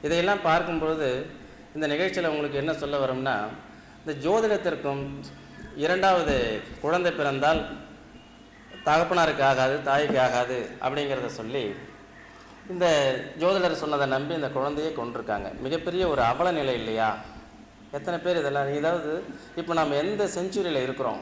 இதையெல்லாம் பார்க்கும்பொழுது இந்த நிகழ்ச்சியில் உங்களுக்கு என்ன சொல்ல வரோம்னா இந்த ஜோதிடத்திற்கும் இரண்டாவது குழந்தை பிறந்தால் தகப்பனாருக்கு ஆகாது தாய்க்கு ஆகாது அப்படிங்கிறத சொல்லி இந்த ஜோதிடர் சொன்னதை நம்பி இந்த குழந்தையை கொண்டிருக்காங்க மிகப்பெரிய ஒரு அவல நிலை இல்லையா எத்தனை பேர் இதெல்லாம் இதாவது இப்போ நம்ம எந்த செஞ்சுரியில் இருக்கிறோம்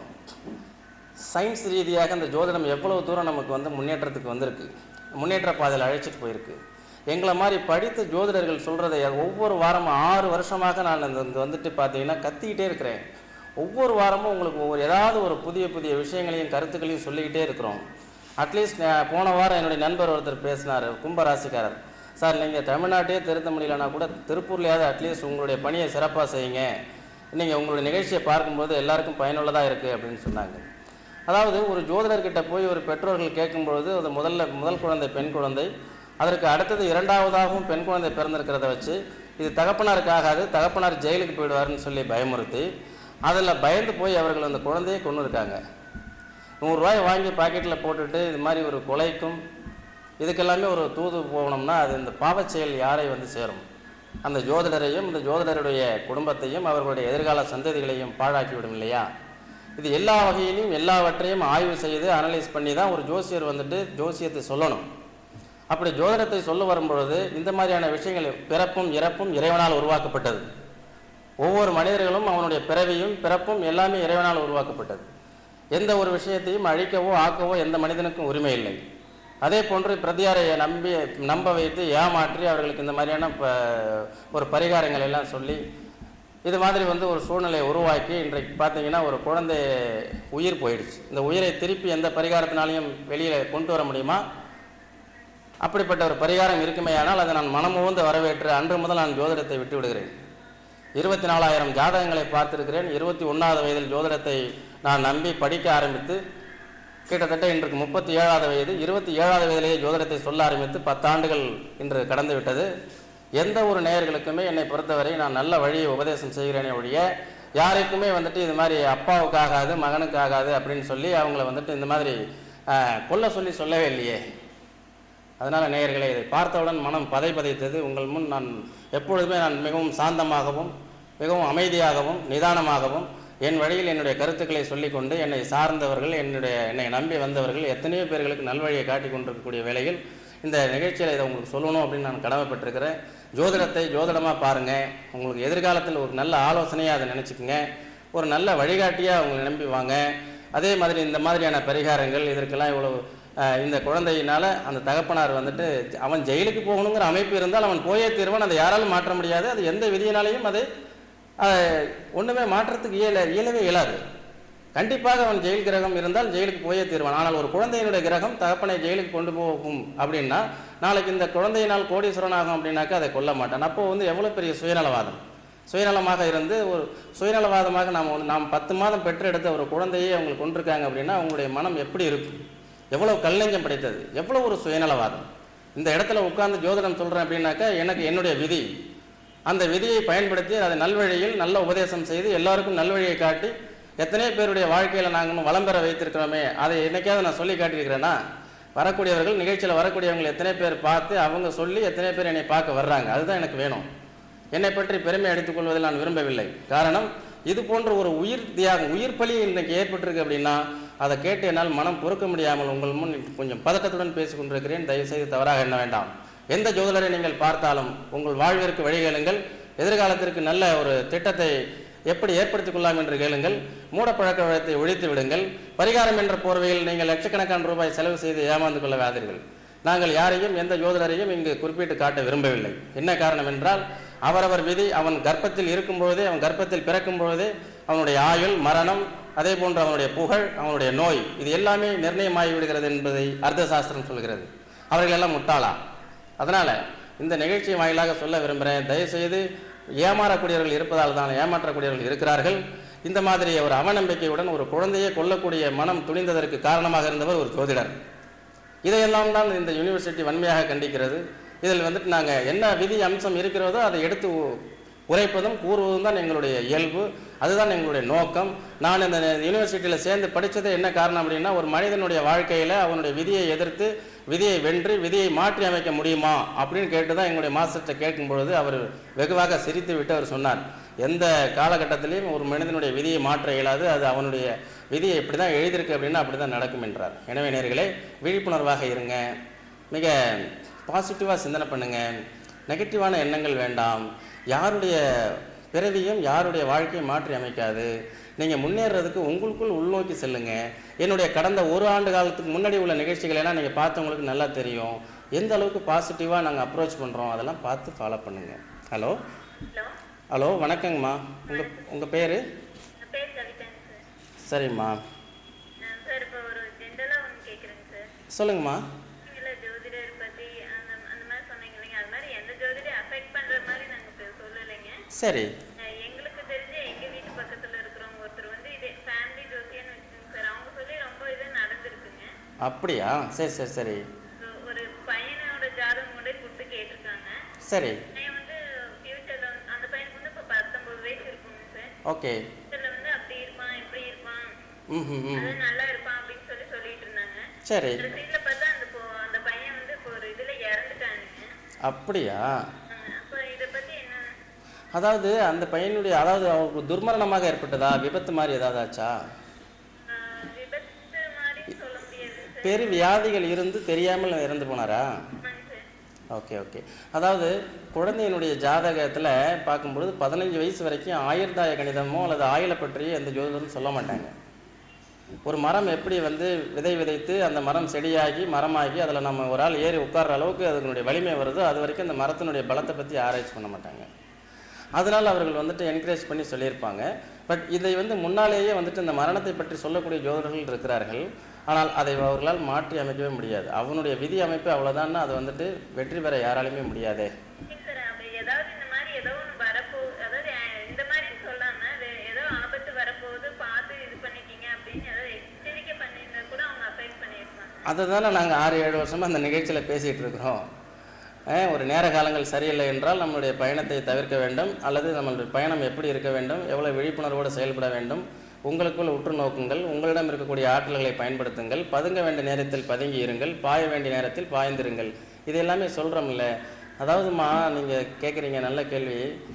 சயின்ஸ் ரீதியாக அந்த ஜோதிடம் எவ்வளவு தூரம் நமக்கு வந்து முன்னேற்றத்துக்கு வந்திருக்கு முன்னேற்ற பாதையில் அழைச்சிட்டு போயிருக்கு எங்களை மாதிரி படித்த ஜோதிடர்கள் சொல்கிறதை ஒவ்வொரு வாரமும் ஆறு வருஷமாக நான் இந்த இந்த வந்துட்டு பார்த்தீங்கன்னா கத்திக்கிட்டே இருக்கிறேன் ஒவ்வொரு வாரமும் உங்களுக்கு ஒவ்வொரு ஏதாவது ஒரு புதிய புதிய விஷயங்களையும் கருத்துக்களையும் சொல்லிக்கிட்டே இருக்கிறோம் அட்லீஸ்ட் போன வாரம் என்னுடைய நண்பர் ஒருத்தர் பேசினார் கும்பராசிக்காரர் சார் நீங்கள் தமிழ்நாட்டையே திருத்த முடியலன்னா கூட திருப்பூர்லையாவது அட்லீஸ்ட் உங்களுடைய பணியை சிறப்பாக செய்யுங்க நீங்கள் உங்களுடைய நிகழ்ச்சியை பார்க்கும்போது எல்லாருக்கும் பயனுள்ளதாக இருக்குது அப்படின்னு சொன்னாங்க அதாவது ஒரு ஜோதிடர்கிட்ட போய் ஒரு பெற்றோர்கள் கேட்கும்பொழுது அது முதல்ல முதல் குழந்தை பெண் குழந்தை அதற்கு அடுத்தது இரண்டாவதாகவும் பெண் குழந்தை பிறந்திருக்கிறத வச்சு இது தகப்பனாருக்கு ஆகாது தகப்பனார் ஜெயிலுக்கு போயிடுவாருன்னு சொல்லி பயமுறுத்தி அதில் பயந்து போய் அவர்கள் அந்த குழந்தையை கொண்டு இருக்காங்க நூறுரூவாய் வாங்கி பாக்கெட்டில் போட்டுட்டு இது மாதிரி ஒரு கொலைக்கும் இதுக்கெல்லாமே ஒரு தூது போகணும்னா அது இந்த பாவச் செயல் யாரை வந்து சேரும் அந்த ஜோதிடரையும் இந்த ஜோதிடருடைய குடும்பத்தையும் அவர்களுடைய எதிர்கால சந்ததிகளையும் பாழாக்கிவிடும் இல்லையா இது எல்லா வகையிலும் எல்லாவற்றையும் ஆய்வு செய்து அனலைஸ் பண்ணி தான் ஒரு ஜோசியர் வந்துட்டு ஜோசியத்தை சொல்லணும் அப்படி ஜோதிடத்தை சொல்ல வரும்பொழுது இந்த மாதிரியான விஷயங்கள் பிறப்பும் இறப்பும் இறைவனால் உருவாக்கப்பட்டது ஒவ்வொரு மனிதர்களும் அவனுடைய பிறவியும் பிறப்பும் எல்லாமே இறைவனால் உருவாக்கப்பட்டது எந்த ஒரு விஷயத்தையும் அழிக்கவோ ஆக்கவோ எந்த மனிதனுக்கும் உரிமை இல்லை அதே போன்று பிரதியாரை நம்பி நம்ப வைத்து ஏமாற்றி அவர்களுக்கு இந்த மாதிரியான ப- ஒரு பரிகாரங்கள் எல்லாம் சொல்லி இது மாதிரி வந்து ஒரு சூழ்நிலையை உருவாக்கி இன்றைக்கு பார்த்தீங்கன்னா ஒரு குழந்தை உயிர் போயிடுச்சு இந்த உயிரை திருப்பி எந்த பரிகாரத்தினாலையும் வெளியில் கொண்டு வர முடியுமா அப்படிப்பட்ட ஒரு பரிகாரம் இருக்குமேயானால் அதை நான் மனமுவந்து வரவேற்று அன்று முதல் நான் ஜோதிடத்தை விட்டு விடுகிறேன் இருபத்தி நாலாயிரம் ஜாதகங்களை பார்த்திருக்கிறேன் இருபத்தி ஒன்றாவது வயதில் ஜோதிடத்தை நான் நம்பி படிக்க ஆரம்பித்து கிட்டத்தட்ட இன்றைக்கு முப்பத்தி ஏழாவது வயது இருபத்தி ஏழாவது வயதிலேயே ஜோதிடத்தை சொல்ல ஆரம்பித்து பத்தாண்டுகள் இன்று கடந்து விட்டது எந்த ஒரு நேயர்களுக்குமே என்னை பொறுத்தவரை நான் நல்ல வழியை உபதேசம் செய்கிறேனே ஒழிய யாருக்குமே வந்துட்டு இது மாதிரி அப்பாவுக்கு ஆகாது மகனுக்கு ஆகாது அப்படின்னு சொல்லி அவங்கள வந்துட்டு இந்த மாதிரி ஆஹ், கொல்ல சொல்லி சொல்லவே இல்லையே அதனால் நேயர்களே இதை பார்த்தவுடன் மனம் பதை பதைத்தது உங்கள் முன் நான் எப்பொழுதுமே நான் மிகவும் சாந்தமாகவும் மிகவும் அமைதியாகவும் நிதானமாகவும் என் வழியில் என்னுடைய கருத்துக்களை சொல்லிக்கொண்டு என்னை சார்ந்தவர்கள் என்னுடைய என்னை நம்பி வந்தவர்கள் எத்தனையோ பேர்களுக்கு நல்வழியை காட்டி கொண்டிருக்கக்கூடிய வேளையில் இந்த நிகழ்ச்சியில் இதை உங்களுக்கு சொல்லணும் அப்படின்னு நான் கடமைப்பட்டிருக்கிறேன் ஜோதிடத்தை ஜோதிடமாக பாருங்கள் உங்களுக்கு எதிர்காலத்தில் ஒரு நல்ல ஆலோசனையாக அதை நினச்சிக்கங்க ஒரு நல்ல வழிகாட்டியாக உங்களை நம்பி வாங்க அதே மாதிரி இந்த மாதிரியான பரிகாரங்கள் இதற்கெல்லாம் இவ்வளவு அஹ், இந்த குழந்தையினால அந்த தகப்பனார் வந்துட்டு அவன் ஜெயிலுக்கு போகணுங்கிற அமைப்பு இருந்தால் அவன் போயே தீர்வான் அதை யாராலும் மாற்ற முடியாது அது எந்த விதியினாலையும் அது அஹ், ஒண்ணுமே மாற்றத்துக்கு இயல இயலவே இயலாது கண்டிப்பாக அவன் ஜெயில் கிரகம் இருந்தால் ஜெயிலுக்கு போயே தீர்வான் ஆனால் ஒரு குழந்தையினுடைய கிரகம் தகப்பனை ஜெயிலுக்கு கொண்டு போகும் அப்படின்னா நாளைக்கு இந்த குழந்தையினால் கோடீஸ்வரன் ஆகும் அப்படின்னாக்கா அதை கொல்ல மாட்டான் அப்போ வந்து எவ்வளோ பெரிய சுயநலவாதம் சுயநலமாக இருந்து ஒரு சுயநலவாதமாக நாம் வந்து நாம் பத்து மாதம் பெற்றெடுத்த ஒரு குழந்தையை அவங்க கொண்டிருக்காங்க அப்படின்னா அவங்களுடைய மனம் எப்படி இருக்கும் எவ்வளவு கல்நெஞ்சம் படைத்தது எவ்வளவு ஒரு சுயநலவாதம் இந்த இடத்துல உட்கார்ந்து ஜோதிடம் சொல்றேன் அப்படின்னாக்கா எனக்கு என்னுடைய விதி அந்த விதியை பயன்படுத்தி அதை நல்வழியில் நல்ல உபதேசம் செய்து எல்லாருக்கும் நல்வழியை காட்டி எத்தனை பேருடைய வாழ்க்கையில் நாங்கள் வளம் பெற வைத்திருக்கிறோமே அதை என்னைக்காவது நான் சொல்லி காட்டியிருக்கிறேன்னா வரக்கூடியவர்கள் நிகழ்ச்சியில் வரக்கூடியவங்க எத்தனை பேர் பார்த்து அவங்க சொல்லி எத்தனை பேர் என்னை பார்க்க வர்றாங்க அதுதான் எனக்கு வேணும் என்னை பற்றி பெருமை அடித்துக் கொள்வதில் நான் விரும்பவில்லை காரணம் இது போன்ற ஒரு உயிர் தியாகம் உயிர் பலி இன்னைக்கு ஏற்பட்டிருக்கு அப்படின்னா அதை கேட்டு என்னால் மனம் பொறுக்க முடியாமல் உங்கள் முன் கொஞ்சம் பதட்டத்துடன் பேசிக் கொண்டிருக்கிறேன் தயவுசெய்து தவறாக எண்ண வேண்டாம் எந்த ஜோதிடரை நீங்கள் பார்த்தாலும் உங்கள் வாழ்விற்கு வழிகேளுங்கள் எதிர்காலத்திற்கு நல்ல ஒரு திட்டத்தை எப்படி ஏற்படுத்திக் கொள்ளலாம் என்று கேளுங்கள் மூடப்பழக்க வழக்கத்தை ஒழித்து விடுங்கள் பரிகாரம் என்ற போர்வையில் நீங்கள் லட்சக்கணக்கான ரூபாய் செலவு செய்து ஏமாந்து கொள்ள வாதீர்கள் நாங்கள் யாரையும் எந்த ஜோதிடரையும் இங்கு குறிப்பிட்டு காட்ட விரும்பவில்லை என்ன காரணம் என்றால் அவரவர் விதி அவன் கர்ப்பத்தில் இருக்கும் பொழுதே அவன் கர்ப்பத்தில் பிறக்கும் பொழுதே அவனுடைய ஆயுள் மரணம் அதே போன்று அவனுடைய புகழ் அவனுடைய நோய் இது எல்லாமே நிர்ணயமாகி விடுகிறது என்பதை அர்த்த சாஸ்திரம் சொல்கிறது அவர்கள் எல்லாம் முட்டாளா அதனால இந்த நிகழ்ச்சி வாயிலாக சொல்ல விரும்புகிறேன் தயவுசெய்து ஏமாறக்கூடியவர்கள் இருப்பதால் தான் ஏமாற்றக்கூடியவர்கள் இருக்கிறார்கள் இந்த மாதிரி ஒரு அவநம்பிக்கையுடன் ஒரு குழந்தையை கொல்லக்கூடிய மனம் துணிந்ததற்கு காரணமாக இருந்தவர் ஒரு ஜோதிடர் இதையெல்லாம் தான் இந்த யூனிவர்சிட்டி வன்மையாக கண்டிக்கிறது இதில் வந்துட்டு நாங்கள் என்ன விதி அம்சம் இருக்கிறதோ அதை எடுத்து உ- உரைப்பதும் கூறுவதும் தான் எங்களுடைய இயல்பு அதுதான் எங்களுடைய நோக்கம் நான் இந்த யூனிவர்சிட்டியில் சேர்ந்து படித்தது என்ன காரணம் அப்படின்னா ஒரு மனிதனுடைய வாழ்க்கையில் அவனுடைய விதியை எதிர்த்து விதியை வென்று விதியை மாற்றி அமைக்க முடியுமா அப்படின்னு கேட்டு தான் எங்களுடைய மாஸ்டர்கிட்ட கேட்கும் பொழுது அவர் வெகுவாக சிரித்து விட்டு அவர் சொன்னார் எந்த காலகட்டத்திலையும் ஒரு மனிதனுடைய விதியை மாற்ற இயலாது அது அவனுடைய விதியை இப்படி தான் எழுதியிருக்கு அப்படின்னா அப்படி தான் நடக்கும் என்றார் எனவே நேர்களே விழிப்புணர்வாக இருங்க மிக பாசிட்டிவாக சிந்தனை பண்ணுங்க நெகட்டிவான எண்ணங்கள் வேண்டாம் யாருடைய பிறவியும் யாருடைய வாழ்க்கையை மாற்றி அமைக்காது நீங்கள் முன்னேறதுக்கு உங்களுக்குள் உள்நோக்கி செல்லுங்க என்னுடைய கடந்த ஒரு ஆண்டு காலத்துக்கு முன்னாடி உள்ள நிகழ்ச்சிகளை எல்லாம் நீங்கள் பார்த்தவங்களுக்கு நல்லா தெரியும் எந்த அளவுக்கு பாசிட்டிவாக நாங்கள் அப்ரோச் பண்ணுறோம் அதெல்லாம் பார்த்து ஃபாலோ பண்ணுங்க ஹலோ ஹலோ ஹலோ வணக்கங்கம்மா உங்கள் உங்கள் பேர் என் பேர் கவிதாங்க சார் சரிம்மா நான் சார் இப்போ ஒரு ஜென்ரலாக ஒன்று கேட்குறேங்க சார் சொல்லுங்கம்மா நீங்களே ஜோதிடர் பற்றி அந்த அந்த மாதிரி சொன்னீங்க இல்லைங்க அது மாதிரி எந்த ஜோதிடரை அஃபெக்ட் பண்ணுற மாதிரி நாங்கள் இப்போ சொல்லலைங்க சரி அஹ் எங்களுக்கு தெரிஞ்ச எங்கள் வீட்டு பக்கத்தில் இருக்கிறவங்க ஒருத்தர் வந்து இதே ஃபேமிலி ஜோசியன்னு வச்சுக்கோங்க சார் அவங்க சொல்லி ரொம்ப இது நடந்திருக்குங்க அப்படியா சரி சரி சரி So, ஒரு பையனோட ஜாதகம் கூட கொடுத்து கேட்டிருக்காங்க சரி பையன் வந்து ஃபியூச்சரில் அந்த பையனுக்கு வந்து இப்போ பத்தொம்பது வயசு இருக்குங்க சார் ஓகே ஃபியூச்சரில் வந்து அப்படி இருப்பான் இப்படி இருப்பான் ம் ம் ம் அது நல்லா இருப்பான் அப்படின்னு சொல்லி சொல்லிட்டு இருந்தாங்க சரி ஒரு சீட்ல பார்த்தா அந்த பொ- அந்த பையன் வந்து இப்போ ஒரு இதுல இறந்துட்டானுங்க அப்படியா அஹ் அப்ப இத பத்தி என்ன அதாவது அந்த பையனுடைய அதாவது அவருக்கு துர்மரணமாக ஏற்பட்டதா விபத்து மாதிரி ஏதாவது ஆச்சா அஹ் விபத்து மாதிரி சொல்ல முடியாது சார் பெரு வியாதிகள் இருந்து தெரியாமல் இறந்து போனாரா ஆமாங்க சார் ஓகே ஓகே அதாவது குழந்தையினுடைய ஜாதகத்தில் பார்க்கும்பொழுது பதினஞ்சு வயசு வரைக்கும் ஆயுர்தாய கணிதமோ அல்லது ஆயுளை பற்றிய எந்த ஜோதிடரும் சொல்ல மாட்டாங்க ஒரு மரம் எப்படி வந்து விதை விதைத்து அந்த மரம் செடியாகி மரமாகி அதில் நம்ம ஒரு ஆள் ஏறி உட்கார்ற அளவுக்கு அதனுடைய வலிமை வருதோ அது வரைக்கும் அந்த மரத்தினுடைய பலத்தை பற்றி ஆராய்ச்சி பண்ண மாட்டாங்க அதனால் அவர்கள் வந்துட்டு என்கரேஜ் பண்ணி சொல்லியிருப்பாங்க பட் இதை வந்து முன்னாலேயே வந்துட்டு இந்த மரணத்தை பற்றி சொல்லக்கூடிய ஜோதிடர்கள் இருக்கிறார்கள் ஆனால் அதை அவர்களால் மாற்றி அமைக்கவே முடியாது அவனுடைய விதி அமைப்பு அவ்வளோதான்னா அது வந்துட்டு வெற்றி பெற யாராலையுமே முடியாதே சரி சார் அப்ப ஏதாவது இந்த மாதிரி ஏதோ ஒண்ணு வரப்போ அதாவது அஹ் இந்த மாதிரி சொல்லாம வே- ஏதோ ஆபத்து வரப்போகுது பார்த்து இது பண்ணிக்கிங்க அப்படின்னு ஏதோ எச்சரிக்கை பண்ணியிருந்தா கூட அவங்க அஃபெக்ட் பண்ணியிருப்பாங்க அதை தானே நாங்கள் ஆறு ஏழு வருஷமாக அந்த நிகழ்ச்சியில் பேசிகிட்டு இருக்கிறோம் அஹ் ஒரு நேர காலங்கள் சரியில்லை என்றால் நம்மளுடைய பயணத்தை தவிர்க்க வேண்டும் அல்லது நம்மளுடைய பயணம் எப்படி இருக்க வேண்டும் எவ்வளோ விழிப்புணர்வோடு செயல்பட வேண்டும் உங்களுக்குள் உற்று நோக்குங்கள் உங்களிடம் இருக்கக்கூடிய ஆற்றல்களை பயன்படுத்துங்கள் பதுங்க வேண்டிய நேரத்தில் பதுங்கி இருங்கள் பாய வேண்டிய நேரத்தில் பாய்ந்திருங்கள் இது எல்லாமே சொல்கிறோம்ல அதாவதுமா நீங்கள் கேட்குறீங்க நல்ல கேள்வி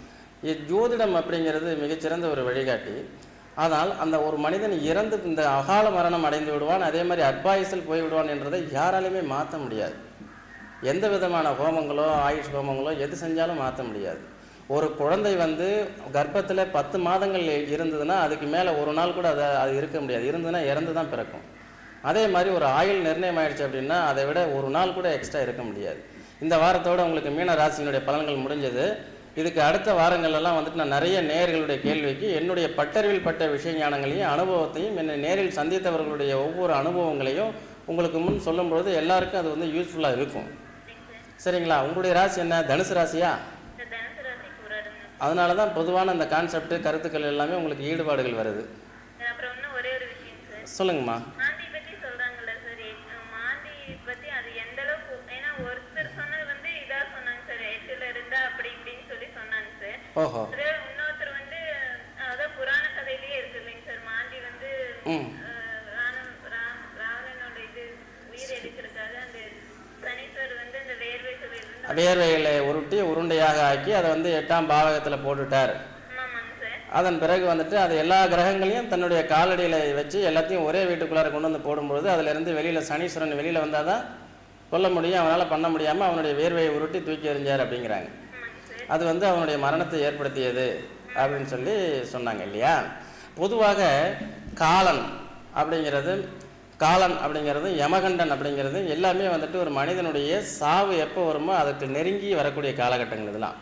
இ- ஜோதிடம் அப்படிங்கிறது மிகச்சிறந்த ஒரு வழிகாட்டி ஆனால் அந்த ஒரு மனிதன் இறந்து இந்த அகால மரணம் அடைந்து விடுவான் அதே மாதிரி அட்பாயுசில் போய் விடுவான் என்றதை யாராலையுமே மாற்ற முடியாது எந்த விதமான ஹோமங்களோ ஆயுஷ் ஹோமங்களோ எது செஞ்சாலும் மாற்ற முடியாது ஒரு குழந்தை வந்து கர்ப்பத்தில் பத்து மாதங்கள் இருந்ததுன்னா அதுக்கு மேலே ஒரு நாள் கூட அதை அது இருக்க முடியாது இருந்ததுன்னா இறந்து தான் பிறக்கும் அதே மாதிரி ஒரு ஆயுள் நிர்ணயம் ஆயிடுச்சு அப்படின்னா அதை விட ஒரு நாள் கூட எக்ஸ்ட்ரா இருக்க முடியாது இந்த வாரத்தோட உங்களுக்கு மீன ராசியினுடைய பலன்கள் முடிஞ்சது இதுக்கு அடுத்த வாரங்கள்லாம் வந்துட்டு நான் நிறைய நேயர்களுடைய கேள்விக்கு என்னுடைய பட்டறிவில் பட்ட விஷய ஞானங்களையும் அனுபவத்தையும் என்னை நேரில் சந்தித்தவர்களுடைய ஒவ்வொரு அனுபவங்களையும் உங்களுக்கு முன் சொல்லும்பொழுது எல்லாருக்கும் அது வந்து யூஸ்ஃபுல்லாக இருக்கும் சரிங்களா உங்களுடைய ராசி என்ன தனுசு ராசியா இந்த தனுசு ராசி போராடுங்க அதனால தான் பொதுவான அந்த கான்செப்ட் கருத்துக்கள் எல்லாமே உங்களுக்கு ஈடுபாடுகள் வருது அப்புறம் இன்னும் ஒரே ஒரு விஷயம் சார் சொல்லுங்கம்மா மாந்தி பத்தி சொல்றாங்கல்ல சார் எ- மாந்தி பத்தி அது எந்த அளவுக்கு ஏன்னா ஒருத்தர் சொன்னது வந்து இதா சொன்னாங்க சார் எட்டுல இருந்தா அப்படி இப்படின்னு சொல்லி சொன்னாங்க சார் ஓஹோ அதே இன்னொருத்தர் வந்து அஹ், அதான் புராண கதையிலேயே இருக்கு இல்லைங்க சார் மாந்தி வந்து ம் அஹ், ராண- ரா- ராவணனோட இது உயிர் எடுக்கிறதுக்காக அந்த சனீஸ்வர் வந்து அந்த வேர்வை சொல்லிட்டு வேர்வைகளை உருட்டி உருண்டையாக ஆக்கி அதை வந்து எட்டாம் பாவகத்தில் போட்டுட்டார் ஆமாங்க சார் அதன் பிறகு வந்துட்டு அது எல்லா கிரகங்களையும் தன்னுடைய காலடியில் வச்சு எல்லாத்தையும் ஒரே வீட்டுக்குள்ளார கொண்டு வந்து போடும்பொழுது அதிலிருந்து வெளியில் சனீஸ்வரன் வெளியில் வந்தால் தான் கொல்ல முடியும் அவனால் பண்ண முடியாமல் அவனுடைய வேர்வையை உருட்டி தூக்கி எறிஞ்சார் அப்படிங்கிறாங்க ஆமாங்க சார் அது வந்து அவனுடைய மரணத்தை ஏற்படுத்தியது அப்படின்னு சொல்லி சொன்னாங்க இல்லையா பொதுவாக காலன் அப்படிங்கிறது காலன் அப்படிங்கிறது யமகண்டன் அப்படிங்கிறது எல்லாமே வந்துட்டு ஒரு மனிதனுடைய சாவு எப்போ வருமோ அதுக்கு நெருங்கி வரக்கூடிய காலகட்டங்கள் இதெல்லாம்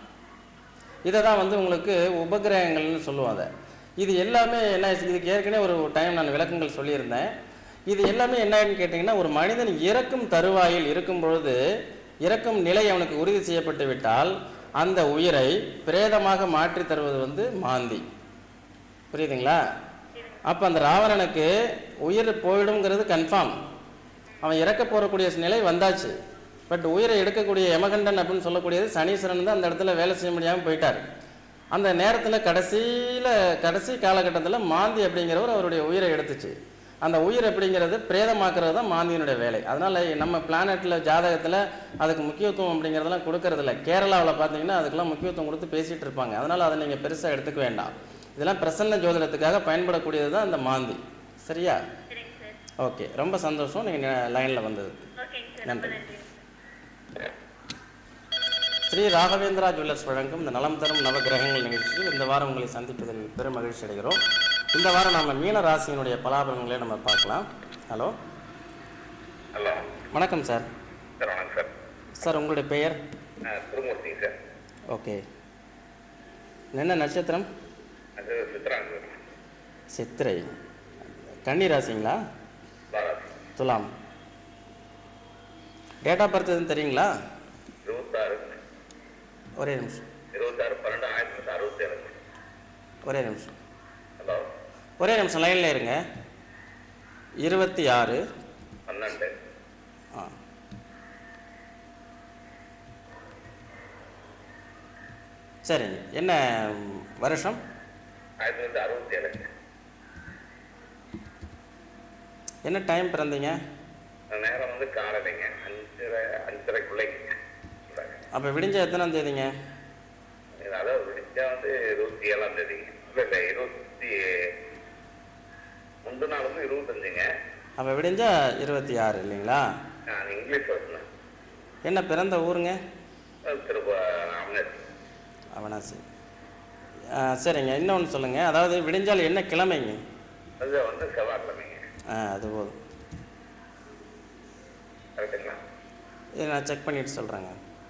இதை தான் வந்து உங்களுக்கு உபகிரகங்கள்னு சொல்லுவாங்க இது எல்லாமே என்ன இதுக்கு ஏற்கனவே ஒரு டைம் நான் விளக்கங்கள் சொல்லியிருந்தேன் இது எல்லாமே என்னன்னு கேட்டிங்கன்னா ஒரு மனிதன் இறக்கும் தருவாயில் இருக்கும் பொழுது இறக்கும் நிலை அவனுக்கு உறுதி செய்யப்பட்டு விட்டால் அந்த உயிரை பிரேதமாக மாற்றி தருவது வந்து மாந்தி புரியுதுங்களா அப்போ அந்த ராவணனுக்கு உயிர் போயிடுங்கிறது கன்ஃபார்ம் அவன் இறக்க போகக்கூடிய நிலை வந்தாச்சு பட் உயிரை எடுக்கக்கூடிய யமகண்டன் அப்படின்னு சொல்லக்கூடியது சனீஸ்வரன் தான் அந்த இடத்துல வேலை செய்ய முடியாமல் போயிட்டார் அந்த நேரத்தில் கடைசியில் கடைசி காலகட்டத்தில் மாந்தி அப்படிங்கிறவர் அவருடைய உயிரை எடுத்துச்சு அந்த உயிர் எப்படிங்கிறது பிரேதமாக்குறது தான் மாந்தியினுடைய வேலை அதனால் நம்ம பிளானெட்டில் ஜாதகத்தில் அதுக்கு முக்கியத்துவம் அப்படிங்கிறதெல்லாம் கொடுக்கறதில்ல கேரளாவில் பார்த்தீங்கன்னா அதுக்கெல்லாம் முக்கியத்துவம் கொடுத்து பேசிகிட்டு இருப்பாங்க அதனால் அதை நீங்கள் பெருசாக எடுத்துக்க வேண்டாம் இதெல்லாம் பிரசன்ன ஜோதிடத்துக்காக பயன்படக்கூடியது தான் இந்த மாந்தி சரியா சரிங்க சார் ஓகே ரொம்ப சந்தோஷம் நீங்கள் லைனில் வந்தது ஓகேங்க சார் ரொம்ப நன்றி. நன்றி ஸ்ரீ ராகவேந்திரா ஜுவல்லர்ஸ் வழங்கும் இந்த நலம் தரும் நவகிரகங்கள் நிகழ்ச்சியில் இந்த வாரம் உங்களை சந்திப்பதில் பெரும் மகிழ்ச்சி அடைகிறோம் இந்த வாரம் நாம் மீன ராசியினுடைய பலாபலன்களை நம்ம பார்க்கலாம் ஹலோ ஹலோ வணக்கம் சார் சார் வணக்கம் சார் சார் உங்களுடைய பெயர் ஆ, திருமூர்த்திங்க சார் ஓகே என்ன நட்சத்திரம் அது சித்ராங்க சார் சித்திரை கன்னி ராசிங்களா பாலாஜி துலாம் டேட் ஆஃப் பர்த் எதுவும் தெரியுங்களா இருபத்தாறு ஒரே நிமிஷம் இருபத்தாறு பன்னெண்டு ஆயிரத்தி தொள்ளாயிரத்தி அறுபத்தி ஏழு ஒரே நிமிஷம் ஹலோ ஒரே நிமிஷம் லைனில் இருங்க இருபத்தி ஆறு பன்னெண்டு ஆ சரிங்க என்ன ம், வருஷம் ஆயிரத்தி தொள்ளாயிரத்தி அறுபத்தி ஏழு என்ன டைம் பிறந்தீங்க நேரம் வந்து காலையிலைங்க அஞ்சரை அஞ்சரைக்குள்ளைங்க சொல்றாங்க. அப்போ விடிஞ்ச எத்தனாம் தேதிங்க இது அதாவது விடிஞ்சா வந்து இருபத்தி ஏழாம் தேதிங்க இல்லை இல்லை இருபத்தி முந்தின நாள் வந்து இருபத்தஞ்சுங்க அப்போ விடிஞ்சா இருபத்தி ஆறு இல்லைங்களா நான் இங்கிலீஷ் வருஷம் என்ன பிறந்த ஊருங்க திருப்ப அமனேஷ் அவனாசி ஆ, சரிங்க இன்னொன்று சொல்லுங்கள் அதாவது விடிஞ்சால் என்ன கிழமைங்க அது வந்து செவ்வாய்க்கிழமைங்க ஆ அது போதும் கரெக்டுங்களா இதை நான் செக் பண்ணிட்டு சொல்கிறேங்க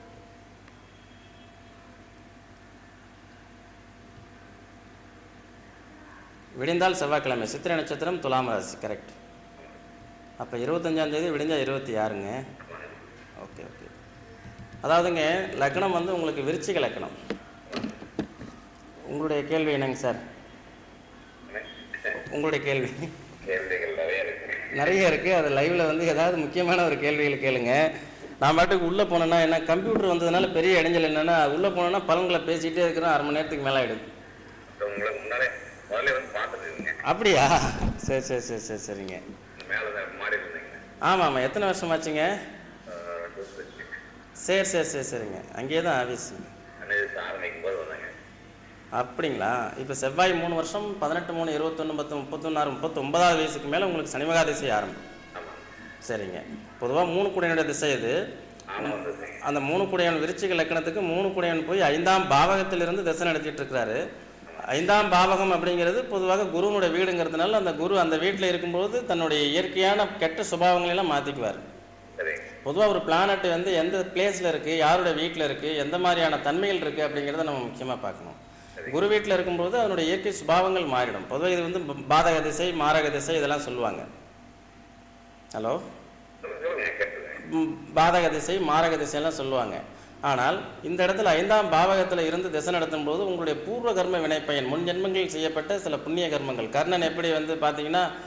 விடிந்தால் செவ்வாய்க்கிழமை சித்திரை நட்சத்திரம் துலாம் ராசி கரெக்ட் அப்போ இருபத்தஞ்சாம் தேதி விடிஞ்சா இருபத்தி ஆறுங்க ஓகே ஓகே அதாவதுங்க லக்னம் வந்து உங்களுக்கு விருச்சிக லக்னம் உங்களுடைய கேள்வி என்னங்க சார் உங்களுடைய கேள்வி கேள்விகள் நிறைய இருக்கு நிறைய இருக்குது அது லைவில் வந்து ஏதாவது முக்கியமான ஒரு கேள்விகள் கேளுங்க நான் பாட்டுக்கு உள்ளே போனேன்னா என்ன கம்ப்யூட்டர் வந்ததுனால பெரிய இடைஞ்சல் என்னென்னா உள்ளே போனேன்னா பலன்களை பேசிகிட்டே இருக்கிறோம் அரை மணி நேரத்துக்கு மேலே ஆகிடுது உங்களுக்கு முன்னாலே முதல்ல வந்து பார்த்துருக்கீங்க அப்படியா சரி சரி சரி சரி சரிங்க மேலே மாடி இருந்தீங்க ஆமாம் ஆமாம் எத்தனை வருஷமாச்சுங்க அஹ் ரெண்டு வருஷம் ஆச்சு. சரி சரி சரி சரிங்க அங்கேயே தான் ஆஃபீஸ் அன்னைக்கு ஆரம்பிக்கும் போது வந்தாங்க அப்படிங்களா இப்போ செவ்வாய் மூணு வருஷம் பதினெட்டு மூணு இருபத்தொன்று பத்து முப்பத்தொன்னாறு முப்பத்தொன்பதாவது வயசுக்கு மேலே உங்களுக்கு சனிமகா திசை ஆரம்பம் ஆமாம் சரிங்க பொதுவாக மூணு குடையனுடைய திசை இது ஆமாம் வந்துருந்தீங்க அந்த மூணு குடையன் விருச்சிக லக்கணத்துக்கு மூணு குடையன் போய் ஐந்தாம் பாவகத்திலிருந்து திசை நடத்திட்டு இருக்கிறாரு ஐந்தாம் பாவகம் அப்படிங்கிறது பொதுவாக குருவனுடைய வீடுங்கிறதுனால அந்த குரு அந்த வீட்டில் இருக்கும்போது தன்னுடைய இயற்கையான கெட்ட சுபாவங்களை எல்லாம் மாற்றிக்குவார் சரிங்க பொதுவாக ஒரு பிளானட் வந்து எந்த பிளேஸில் இருக்குது யாருடைய வீட்டில் இருக்குது எந்த மாதிரியான தன்மைகள் இருக்குது அப்படிங்கிறத நம்ம முக்கியமாக பார்க்கணும் குரு வீட்டில் இருக்கும்போது அதனுடைய இயற்கை சுபாவங்கள் மாறிடும் பொதுவாக இது வந்து ப- பாதக திசை மாரக திசை இதெல்லாம் சொல்லுவாங்க ஹலோ சொல்லுங்க சொல்லுங்க கேட்டுருக்கேன் ம், பாதக திசை மாரக திசையெல்லாம் சொல்லுவாங்க ஆனால் இந்த இடத்துல ஐந்தாம் பாவகத்தில் இருந்து திசை நடத்தும் போது உங்களுடைய பூர்வ கர்ம வினைப்பயன் முன் ஜென்மங்களில் செய்யப்பட்ட சில புண்ணிய கர்மங்கள் கர்ணன் எப்படி வந்து பார்த்தீங்கன்னா